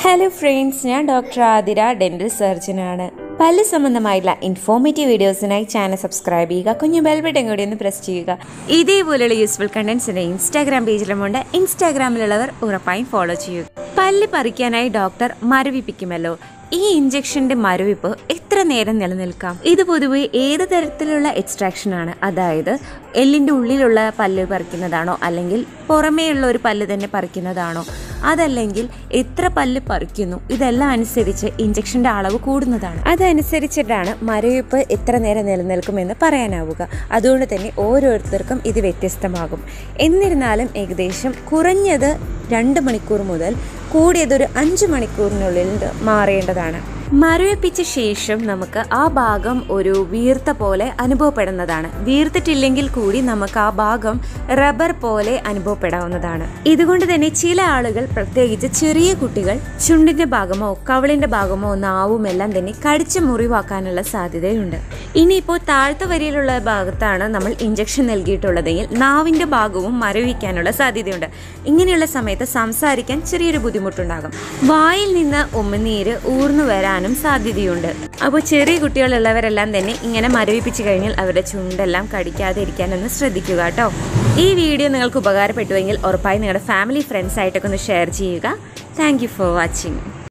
hello friends ഞാൻ doctor Athira dental സർജനാണ് പല്ല് സംബന്ധമായിട്ടുള്ള ഇൻഫോർമേറ്റീവ് വീഡിയോസിനായി ചാനൽ സബ്സ്ക്രൈബ് ചെയ്യുക കുഞ്ഞു ബെൽ ബട്ടൺ കൂടി ഒന്ന് പ്രസ് ചെയ്യുക ഇതേപോലെയുള്ള യൂസ്ഫുൾ കണ്ടന്റ്സിന്റെ ഇൻസ്റ്റാഗ്രാം പേജിലുമുണ്ട് ഇൻസ്റ്റാഗ്രാമിലുള്ളവർ ഉറപ്പായും ഫോളോ ചെയ്യുക പല്ല് പറിക്കാനായി ഡോക്ടർ മരവിപ്പിക്കുമല്ലോ ഈ ഇഞ്ചക്ഷന്റെ മരവിപ്പ് എത്ര നേരം നിലനിൽക്കാം ഇത് പൊതുവെ ഏത് തരത്തിലുള്ള എക്സ്ട്രാക്ഷൻ ആണ് അതായത് എല്ലിന്റെ ഉള്ളിലുള്ള പല്ല് പറിക്കുന്നതാണോ അല്ലെങ്കിൽ പുറമേയുള്ള ഒരു പല്ല് തന്നെ പറിക്കുന്നതാണോ അതല്ലെങ്കിൽ എത്ര പല്ല് പറിക്കുന്നു ഇതെല്ലാം അനുസരിച്ച് ഇഞ്ചക്ഷന്റെ അളവ് കൂടുന്നതാണ് അതനുസരിച്ചിട്ടാണ് മരവിപ്പ് എത്ര നേരം നിലനിൽക്കുമെന്ന് പറയാനാവുക അതുകൊണ്ട് തന്നെ ഓരോരുത്തർക്കും ഇത് വ്യത്യസ്തമാകും എന്നിരുന്നാലും ഏകദേശം കുറഞ്ഞത് രണ്ട് മണിക്കൂർ മുതൽ കൂടിയതൊരു അഞ്ച് മണിക്കൂറിനുള്ളിൽ ഇത് മാറേണ്ടതാണ് മരവിപ്പിച്ച ശേഷം നമുക്ക് ആ ഭാഗം ഒരു വീർത്ത പോലെ അനുഭവപ്പെടുന്നതാണ് വീർത്തിട്ടില്ലെങ്കിൽ കൂടി നമുക്ക് ആ ഭാഗം റബ്ബർ പോലെ അനുഭവപ്പെടാവുന്നതാണ് ഇതുകൊണ്ട് തന്നെ ചില ആളുകൾ പ്രത്യേകിച്ച് ചെറിയ കുട്ടികൾ ചുണ്ടിന്റെ ഭാഗമോ കവിളിന്റെ ഭാഗമോ നാവും എല്ലാം തന്നെ കടിച്ച് മുറിവാക്കാനുള്ള സാധ്യതയുണ്ട് ഇനിയിപ്പോൾ താഴ്ത്ത വരിയിലുള്ള ഭാഗത്താണ് നമ്മൾ ഇഞ്ചക്ഷൻ നൽകിയിട്ടുള്ളതെങ്കിൽ നാവിന്റെ ഭാഗവും മരവിക്കാനുള്ള സാധ്യതയുണ്ട് ഇങ്ങനെയുള്ള സമയത്ത് സംസാരിക്കാൻ ചെറിയൊരു ബുദ്ധിമുട്ടുണ്ടാകും വായിൽ നിന്ന് ഉമ്മനീര് ഊർന്നു വരാനും സാധ്യതയുണ്ട് അപ്പോൾ ചെറിയ കുട്ടികളുള്ളവരെല്ലാം തന്നെ ഇങ്ങനെ മരവിപ്പിച്ച് കഴിഞ്ഞാൽ അവരുടെ ചുണ്ടെല്ലാം കടിക്കാതെ ഇരിക്കാനൊന്ന് ശ്രദ്ധിക്കുക കേട്ടോ ഈ വീഡിയോ നിങ്ങൾക്ക് ഉപകാരപ്പെട്ടുവെങ്കിൽ ഉറപ്പായി നിങ്ങളുടെ ഫാമിലി ഫ്രണ്ട്സ് ആയിട്ടൊക്കെ ഒന്ന് ഷെയർ ചെയ്യുക താങ്ക് ഫോർ വാച്ചിങ്